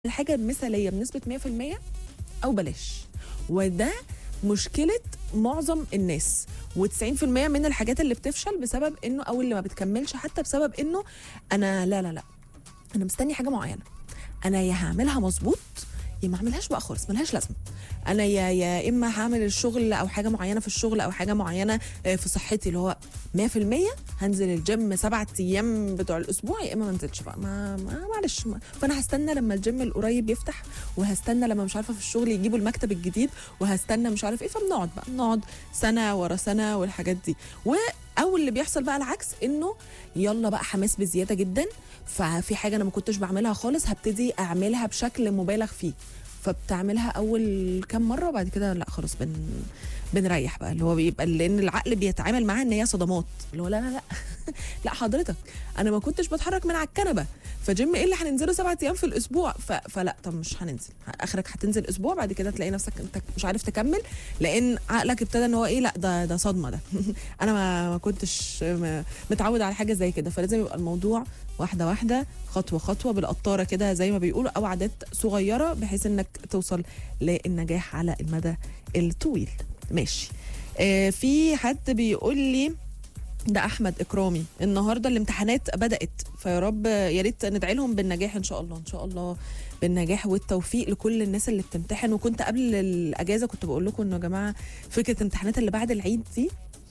الحاجه المثاليه بنسبه 100% او بلاش وده مشكله معظم الناس و90% من الحاجات اللي بتفشل بسبب انه او اللي ما بتكملش حتى بسبب انه انا لا لا لا انا مستني حاجه معينه انا يا هعملها مظبوط يا ما اعملهاش بقى خالص ملهاش لازمه انا يا يا اما هعمل الشغل او حاجه معينه في الشغل او حاجه معينه آه، في صحتي اللي هو 100% هنزل الجيم سبعة ايام بتوع الاسبوع يا اما ما انزلش بقى ما, ما معلش ما. فانا هستنى لما الجيم القريب يفتح وهستنى لما مش عارفه في الشغل يجيبوا المكتب الجديد وهستنى مش عارف ايه فبنقعد بقى نقعد سنه ورا سنه والحاجات دي و او اللي بيحصل بقى العكس انه يلا بقى حماس بزياده جدا ففي حاجه انا ما كنتش بعملها خالص هبتدي اعملها بشكل مبالغ فيه فبتعملها اول كام مره وبعد كده لا خلاص بن بنريح بقى اللي هو بيبقى لان العقل بيتعامل معاها ان هي صدمات اللي هو لا لا لا لا حضرتك انا ما كنتش بتحرك من على الكنبه فجيم ايه اللي هننزله سبعة ايام في الاسبوع ف... فلا طب مش هننزل اخرك هتنزل اسبوع بعد كده تلاقي نفسك انت مش عارف تكمل لان عقلك ابتدى ان هو ايه لا ده ده صدمه ده انا ما, ما كنتش م- متعود على حاجه زي كده فلازم يبقى الموضوع واحده واحده خطوه خطوه بالقطاره كده زي ما بيقولوا او عادات صغيره بحيث انك توصل للنجاح على المدى الطويل ماشي آه في حد بيقول لي ده احمد اكرامي النهارده الامتحانات بدات فيا رب يا ريت ندعي لهم بالنجاح ان شاء الله ان شاء الله بالنجاح والتوفيق لكل الناس اللي بتمتحن وكنت قبل الاجازه كنت بقول لكم انه يا جماعه فكره الامتحانات اللي بعد العيد دي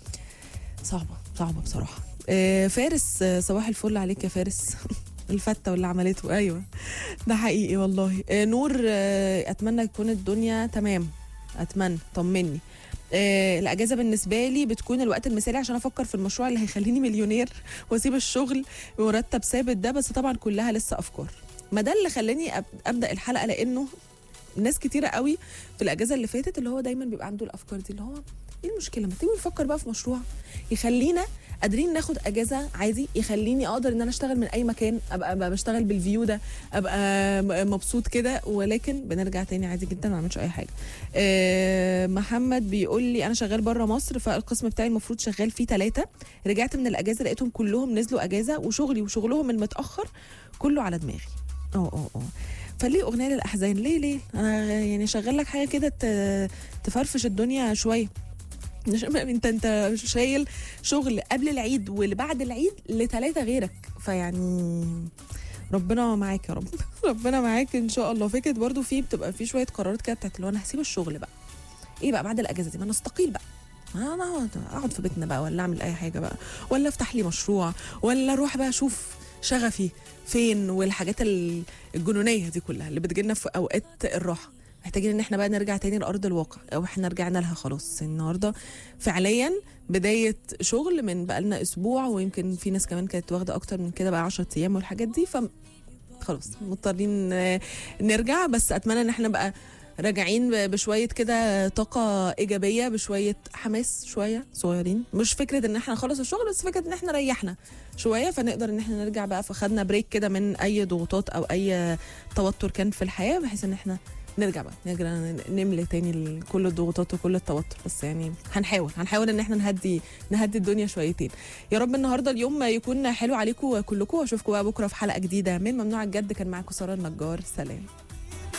صعبه صعبه بصراحه آه، فارس آه، صباح الفل عليك يا فارس الفتة واللي عملته ايوه ده حقيقي والله آه، نور آه، اتمنى تكون الدنيا تمام اتمنى طمني آه، الاجازه بالنسبه لي بتكون الوقت المثالي عشان افكر في المشروع اللي هيخليني مليونير واسيب الشغل بمرتب ثابت ده بس طبعا كلها لسه افكار ما ده اللي خلاني أب- ابدا الحلقه لانه ناس كتيره قوي في الاجازه اللي فاتت اللي هو دايما بيبقى عنده الافكار دي اللي هو ايه المشكله ما تيجي نفكر بقى في مشروع يخلينا قادرين ناخد اجازه عادي يخليني اقدر ان انا اشتغل من اي مكان ابقى, أبقى بشتغل بالفيو ده ابقى م- مبسوط كده ولكن بنرجع تاني عادي جدا ما اعملش اي حاجه آه، محمد بيقول لي انا شغال بره مصر فالقسم بتاعي المفروض شغال فيه ثلاثه رجعت من الاجازه لقيتهم كلهم نزلوا اجازه وشغلي وشغلهم المتاخر كله على دماغي اه اه اه فليه اغنيه للاحزان ليه ليه انا يعني شغال لك حاجه كده ت- تفرفش الدنيا شويه مش- انت انت شايل شغل قبل العيد واللي بعد العيد لثلاثه غيرك فيعني ربنا معاك يا رب ربنا معاك ان شاء الله فكره برضو في بتبقى في شويه قرارات كده بتاعت اللي هو انا هسيب الشغل بقى ايه بقى بعد الاجازه دي ما انا استقيل بقى ما انا اقعد اقعد في بيتنا بقى ولا اعمل اي حاجه بقى ولا افتح لي مشروع ولا اروح بقى اشوف شغفي فين والحاجات ال- الجنونيه دي كلها اللي بتجيلنا في اوقات الراحه محتاجين ان احنا بقى نرجع تاني لارض الواقع او احنا رجعنا لها خلاص النهارده فعليا بدايه شغل من بقى لنا اسبوع ويمكن في ناس كمان كانت واخده اكتر من كده بقى 10 ايام والحاجات دي ف خلاص مضطرين آه، نرجع بس اتمنى ان احنا بقى راجعين ب- بشويه كده طاقه ايجابيه بشويه حماس شويه صغيرين مش فكره ان احنا نخلص الشغل بس فكره ان احنا ريحنا شويه فنقدر ان احنا نرجع بقى فخدنا بريك كده من اي ضغوطات او اي توتر كان في الحياه بحيث ان احنا نرجع بقى نرجع نملى تاني ال- كل الضغوطات وكل التوتر بس يعني هنحاول هنحاول ان احنا نهدي نهدي الدنيا شويتين يا رب النهارده اليوم يكون حلو عليكم كلكم واشوفكم بقى بكره في حلقه جديده من ممنوع الجد كان معاكم ساره النجار سلام